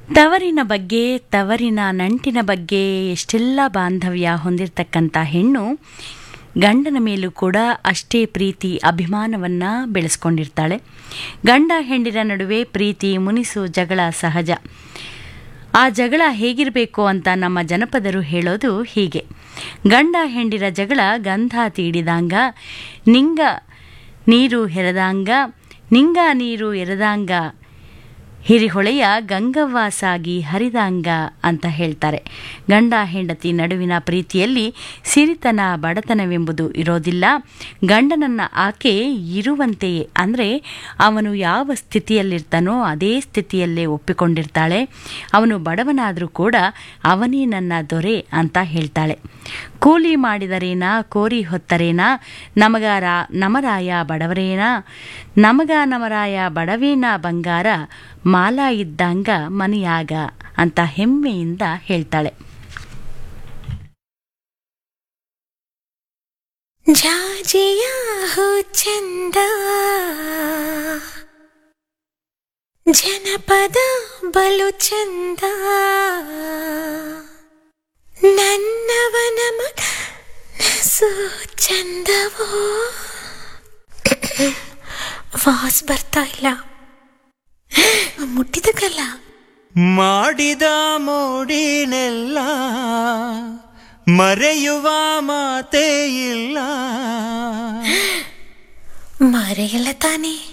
ತವರಿನ ಬಗ್ಗೆ ತವರಿನ ನಂಟಿನ ಬಗ್ಗೆ ಎಷ್ಟೆಲ್ಲ ಬಾಂಧವ್ಯ ಹೊಂದಿರತಕ್ಕಂಥ ಹೆಣ್ಣು ಗಂಡನ ಮೇಲೂ ಕೂಡ ಅಷ್ಟೇ ಪ್ರೀತಿ ಅಭಿಮಾನವನ್ನು ಬೆಳೆಸ್ಕೊಂಡಿರ್ತಾಳೆ ಗಂಡ ಹೆಂಡಿನ ನಡುವೆ ಪ್ರೀತಿ ಮುನಿಸು ಜಗಳ ಸಹಜ ಆ ಜಗಳ ಹೇಗಿರಬೇಕು ಅಂತ ನಮ್ಮ ಜನಪದರು ಹೇಳೋದು ಹೀಗೆ ಗಂಡ ಹೆಂಡಿರ ಜಗಳ ಗಂಧ ತೀಡಿದಾಂಗ ನಿಂಗ ನೀರು ಹೆರದಾಂಗ ನಿಂಗ ನೀರು ಎರೆದಾಂಗ ಹಿರಿಹೊಳೆಯ ಗಂಗವ್ವ ಸಾಗಿ ಹರಿದಾಂಗ ಅಂತ ಹೇಳ್ತಾರೆ ಗಂಡ ಹೆಂಡತಿ ನಡುವಿನ ಪ್ರೀತಿಯಲ್ಲಿ ಸಿರಿತನ ಬಡತನವೆಂಬುದು ಇರೋದಿಲ್ಲ ಗಂಡನನ್ನ ಆಕೆ ಇರುವಂತೆಯೇ ಅಂದರೆ ಅವನು ಯಾವ ಸ್ಥಿತಿಯಲ್ಲಿರ್ತಾನೋ ಅದೇ ಸ್ಥಿತಿಯಲ್ಲೇ ಒಪ್ಪಿಕೊಂಡಿರ್ತಾಳೆ ಅವನು ಬಡವನಾದರೂ ಕೂಡ ಅವನೇ ನನ್ನ ದೊರೆ ಅಂತ ಹೇಳ್ತಾಳೆ ಕೂಲಿ ಮಾಡಿದರೇನಾ ಕೋರಿ ಹೊತ್ತರೇನಾ ನಮಗಾರ ನಮರಾಯ ಬಡವರೇನಾ ನಮಗ ನಮರಾಯ ಬಡವೇನ ಬಂಗಾರ ಮಾಲ ಇದ್ದಂಗ ಮನೆಯಾಗ ಅಂತ ಹೆಮ್ಮೆಯಿಂದ ಹೇಳ್ತಾಳೆ ಜಾಜಿಯ ಹೋ ಚಂದ ಜನಪದ ಬಲು ಚಂದ ನನ್ನವನ ಮನಸ್ಸು ಚಂದವೋ ವಾಸ್ ಬರ್ತಾ ಇಲ್ಲ ಮುಟ್ಟಿದಕ್ಕಲ್ಲ ಮಾಡಿದ ಮೋಡಿನೆಲ್ಲ ಮರೆಯುವ ಮಾತೇ ಇಲ್ಲ ಮರೆಯಲ್ಲ ತಾನೇ